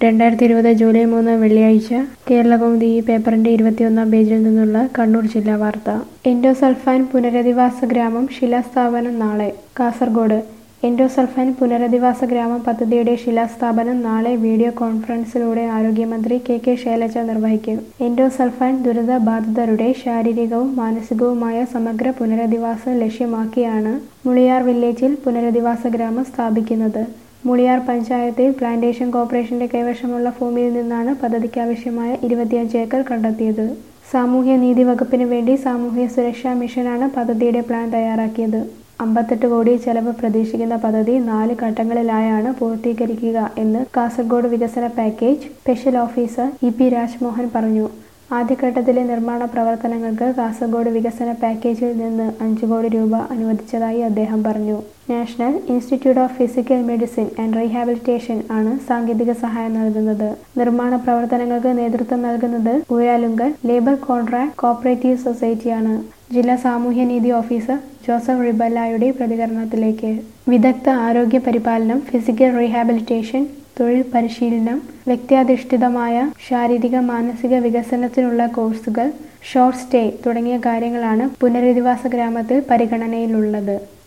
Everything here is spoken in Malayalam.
രണ്ടായിരത്തി ഇരുപത് ജൂലൈ മൂന്ന് വെള്ളിയാഴ്ച കേരളകൗമുദി ഈ പേപ്പറിന്റെ ഇരുപത്തിയൊന്നാം പേജിൽ നിന്നുള്ള കണ്ണൂർ ജില്ലാ വാർത്ത എൻഡോസൾഫാൻ പുനരധിവാസ ഗ്രാമം ശിലാസ്ഥാപനം നാളെ കാസർഗോഡ് എൻഡോസൾഫാൻ പുനരധിവാസ ഗ്രാമം പദ്ധതിയുടെ ശിലാസ്ഥാപനം നാളെ വീഡിയോ കോൺഫറൻസിലൂടെ ആരോഗ്യമന്ത്രി കെ കെ ശൈലജ നിർവഹിക്കും എൻഡോസൾഫാൻ ദുരിതബാധിതരുടെ ശാരീരികവും മാനസികവുമായ സമഗ്ര പുനരധിവാസം ലക്ഷ്യമാക്കിയാണ് മുളിയാർ വില്ലേജിൽ പുനരധിവാസ ഗ്രാമം സ്ഥാപിക്കുന്നത് മുളിയാർ പഞ്ചായത്തിൽ പ്ലാന്റേഷൻ കോർപ്പറേഷന്റെ കൈവശമുള്ള ഭൂമിയിൽ നിന്നാണ് പദ്ധതിക്കാവശ്യമായ ഇരുപത്തിയഞ്ച് ഏക്കർ കണ്ടെത്തിയത് സാമൂഹ്യ നീതി വകുപ്പിന് വേണ്ടി സാമൂഹ്യ സുരക്ഷാ മിഷനാണ് പദ്ധതിയുടെ പ്ലാൻ തയ്യാറാക്കിയത് അമ്പത്തെട്ട് കോടി ചെലവ് പ്രതീക്ഷിക്കുന്ന പദ്ധതി നാല് ഘട്ടങ്ങളിലായാണ് പൂർത്തീകരിക്കുക എന്ന് കാസർഗോഡ് വികസന package special officer E P Rajmohan പറഞ്ഞു ആദ്യഘട്ടത്തിലെ നിർമ്മാണ പ്രവർത്തനങ്ങൾക്ക് കാസർഗോഡ് വികസന പാക്കേജിൽ നിന്ന് അഞ്ച് കോടി രൂപ അനുവദിച്ചതായി അദ്ദേഹം പറഞ്ഞു national institute of physical medicine and rehabilitation ആണ് സാങ്കേതിക സഹായം നൽകുന്നത് നിർമ്മാണ പ്രവർത്തനങ്ങൾക്ക് നേതൃത്വം നൽകുന്നത് ഊരാലുങ്കൽ ലേബർ കോൺട്രാക്ട് കോപ്പറേറ്റീവ് സൊസൈറ്റിയാണ് ജില്ലാ സാമൂഹ്യനീതി ഓഫീസർ ജോസഫ് റിബല്ലായുടെ പ്രതികരണത്തിലേക്ക് വിദഗ്ധ ആരോഗ്യ പരിപാലനം ഫിസിക്കൽ റീഹാബിലിറ്റേഷൻ തൊഴിൽ പരിശീലനം വ്യക്തിയധിഷ്ഠിതമായ ശാരീരിക മാനസിക വികസനത്തിനുള്ള കോഴ്സുകൾ ഷോർട്ട് സ്റ്റേ തുടങ്ങിയ കാര്യങ്ങളാണ് പുനരധിവാസ ഗ്രാമത്തിൽ പരിഗണനയിലുള്ളത്